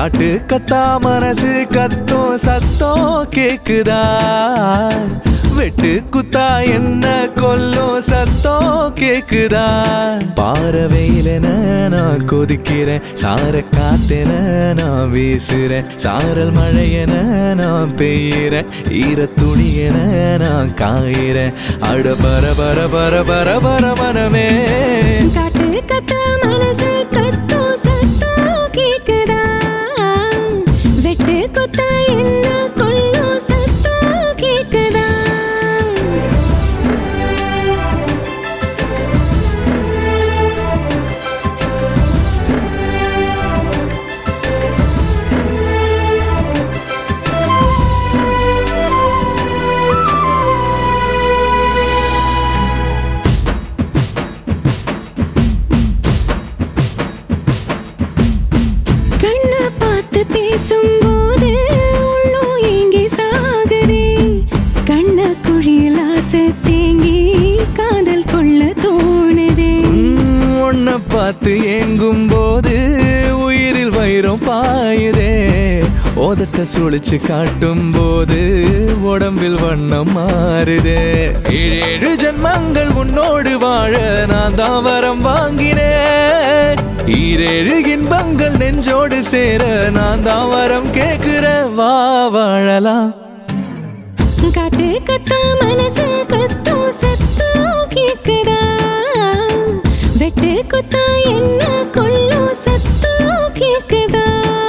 காட்டு கத்தா மனசு கத்தும் சத்தம் கேக்குதா வெட்டு குத்தா என்ன கொல்லும் சத்தம் கேக்குதா பாறவையில நான் கொதிக்கிறேன் சார காத்தென நான் வீசுறேன் சாரல் மழையென நான் பெய்கிறேன் ஈர துணியென நான் காயிறேன் அட பர பர பர பர பர மனமே காட்டு கத்த மனசு கத்தும் சத்தம் கேக்குதா வெட்டு குத்தா என்ன கொள்ளும் சத்தம் கேக்குதா கண்ண பார்த்து பேசும்போது உள்ளோ ஏங்கி சாகுதே கண்ண குழியில் ஆசை தேங்கி காதல் கொள்ள தோணுதே உம், உன்னை பார்த்து ஏங்கும் போது உயிரில் வைரம் பாயுதே ஓதட்ட சுழிச்சு காட்டும் போது உடம்பில் வண்ணம் மாறுதே ஏழு ஜென்மங்கள் உன்னோடு வாழ நான் தான் வரம் வாங்கினேன் ஈரேழு இன்பங்கள் நெஞ்சோடு சேர நான் தான் வரம் கேக்குறேன் வா வாழலாம் காட்டு கத்த மனசு கத்தும் சத்தம் கேக்குதா வெட்டு குத்தா என்ன கொள்ளும் சத்தம் கேக்குதா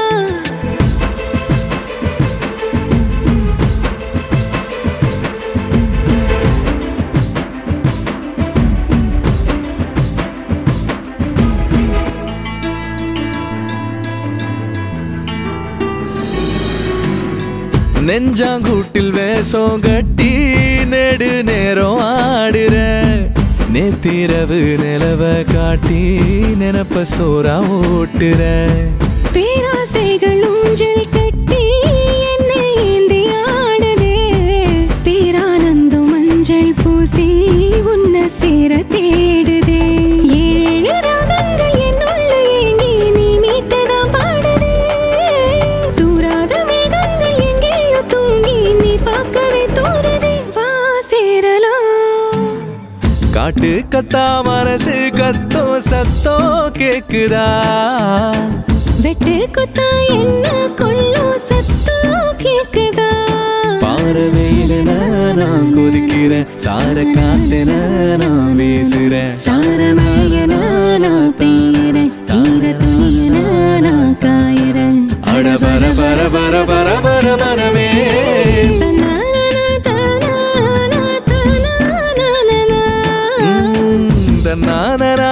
நெஞ்சாங்கூட்டில் வேஷம் கட்டி நெடு நேரம் ஆடுற நேத்திரவு நிலவ காட்டி நினப்ப சோறா ஓட்டுற பேராசைகள் ஊஞ்சல் கட்டி என்னை ஏந்தி ஆடுதே பேரானந்தம் மஞ்சள் பூசி உன்னை சேர தேடுதே ஏழேழு ராகங்கள் என்னுள்ள ஏங்கி நீ மீட்டதான் பாடுதே தூராத மேகங்கள் எங்கேயோ தூங்கி நீ பார்க்கவே தோறுதே வா சேரலாம் காட்டு கத்தா மனசு கத்தோ சத்தோ கேக்குதா வெட்டு குத்தா என்ன கொள்ளும் சத்தம் கேக்குதா பாறவையில நான் கொதிக்கிறேன் சார காத்தென நான் வீசுறேன் சாரமழையனா நான் பெய்கிறேன் தீர துணியனா காயிறேன் அட பர பர பர பர பர மனமே தன்னானா தானானா தானானா உம், தன்னானன